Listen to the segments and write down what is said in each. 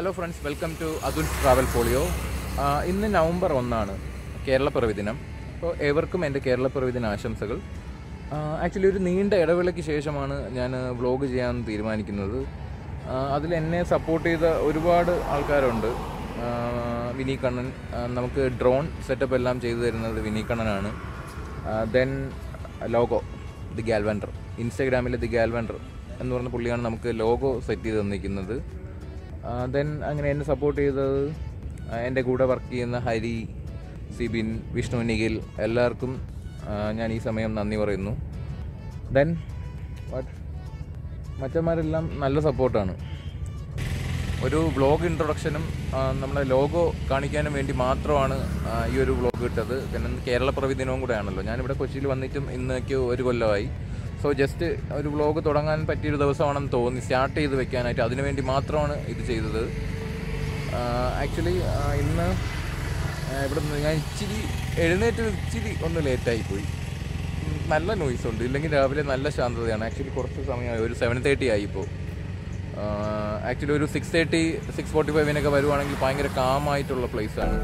hello friends welcome to Athul travel folio ഇന്ന് നവംബർ ഒന്നാണ് കേരളപ്പിറവി ദിനം അപ്പോൾ ഏവർക്കും എൻ്റെ കേരളപ്പിറവി ദിന ആശംസകൾ ആക്ച്വലി ഒരു നീണ്ട ഇടവേളയ്ക്ക് ശേഷമാണ് ഞാൻ വ്ളോഗ് ചെയ്യാൻ തീരുമാനിക്കുന്നത് അതിൽ എന്നെ സപ്പോർട്ട് ചെയ്ത ഒരുപാട് ആൾക്കാരുണ്ട് ആ, വിനി കണ്ണൻ ആ, നമുക്ക് ഡ്രോൺ സെറ്റപ്പ് എല്ലാം ചെയ്തു തരുന്നത് വിനി കണ്ണനാണ് ദെൻ ലോഗോ ദി ഗാൽവൻഡർ ഇൻസ്റ്റാഗ്രാമിൽ ദി ഗാൽവൻഡർ എന്ന് പറഞ്ഞ പുള്ളിയാണ് നമുക്ക് ലോഗോ സെറ്റ് ചെയ്ത് തന്നിരിക്കുന്നത് ദെൻ അങ്ങനെ എന്നെ സപ്പോർട്ട് ചെയ്തത് ആ, എൻ്റെ കൂടെ വർക്ക് ചെയ്യുന്ന ഹരി സിബിൻ വിഷ്ണു നിഖിൽ എല്ലാവർക്കും ആ, ഞാൻ ഈ സമയം നന്ദി പറയുന്നു ദെൻ വാട്ട് മറ്റന്മാരെല്ലാം നല്ല സപ്പോർട്ടാണ് ഒരു വ്ളോഗ് ഇൻട്രൊഡക്ഷനും ആ, നമ്മളെ ലോഗോ കാണിക്കാനും വേണ്ടി മാത്രമാണ് ആ, ഈ ഒരു വ്ളോഗ് ഇട്ടത് പിന്നെ ഇന്ന് കേരളപ്പിറവി ദിനവും കൂടെ ആണല്ലോ ഞാനിവിടെ കൊച്ചിയിൽ വന്നിട്ടും ഇന്നേക്ക് ഒരു കൊല്ലമായി സോ ജസ്റ്റ് ഒരു വ്ളോഗ് തുടങ്ങാൻ പറ്റിയൊരു ദിവസമാണെന്ന് തോന്നി സ്റ്റാർട്ട് ചെയ്ത് വെക്കാനായിട്ട് അതിനു വേണ്ടി മാത്രമാണ് ഇത് ചെയ്തത് ആക്ച്വലി ഇന്ന് ആ, ഇവിടെ നിന്ന് ഞാൻ ഇച്ചിരി എഴുന്നേറ്റ് ഇച്ചിരി ഒന്ന് ലേറ്റായി പോയി ഉം, നല്ല നോയ്സ് ഉണ്ട് ഇല്ലെങ്കിൽ രാവിലെ നല്ല ശാന്തതയാണ് ആക്ച്വലി കുറച്ച് സമയമായി ഒരു സെവൻ തേർട്ടി ആയി ഇപ്പോൾ ആക്ച്വലി ഒരു സിക്സ് തേർട്ടി സിക്സ് ഫോർട്ടി ഫൈവിനൊക്കെ വരുവാണെങ്കിൽ ഭയങ്കര കാമായിട്ടുള്ള പ്ലേസ് ആണ്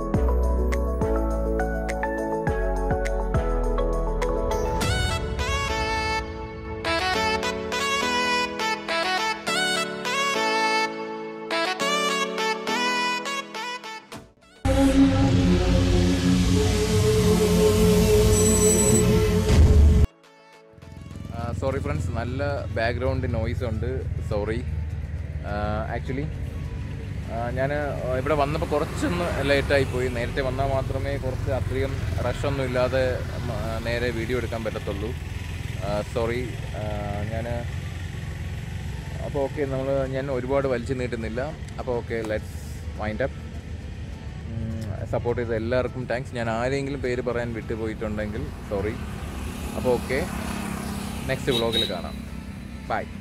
സോറി ഫ്രണ്ട്സ് നല്ല ബാക്ക്ഗ്രൗണ്ട് നോയ്സ് ഉണ്ട് സോറി ആക്ച്വലി ഞാൻ ഇവിടെ വന്നപ്പോൾ കുറച്ചൊന്ന് ലേറ്റായി പോയി നേരത്തെ വന്നാൽ മാത്രമേ കുറച്ച് അത്രയും റഷൊന്നും ഇല്ലാതെ മ, നേരെ വീഡിയോ എടുക്കാൻ പറ്റത്തുള്ളൂ സോറി ഞാൻ അപ്പോൾ ഓക്കെ നമ്മൾ ഞാൻ ഒരുപാട് വലിച്ചു നീട്ടുന്നില്ല അപ്പോൾ okay let's wind up support ചെയ്ത എല്ലാവർക്കും താങ്ക്സ് ഞാൻ ആരെങ്കിലും പേര് പറയാൻ വിട്ടുപോയിട്ടുണ്ടെങ്കിൽ സോറി അപ്പോൾ ഓക്കെ നെക്സ്റ്റ് വ്ളോഗിൽ കാണാം ബൈ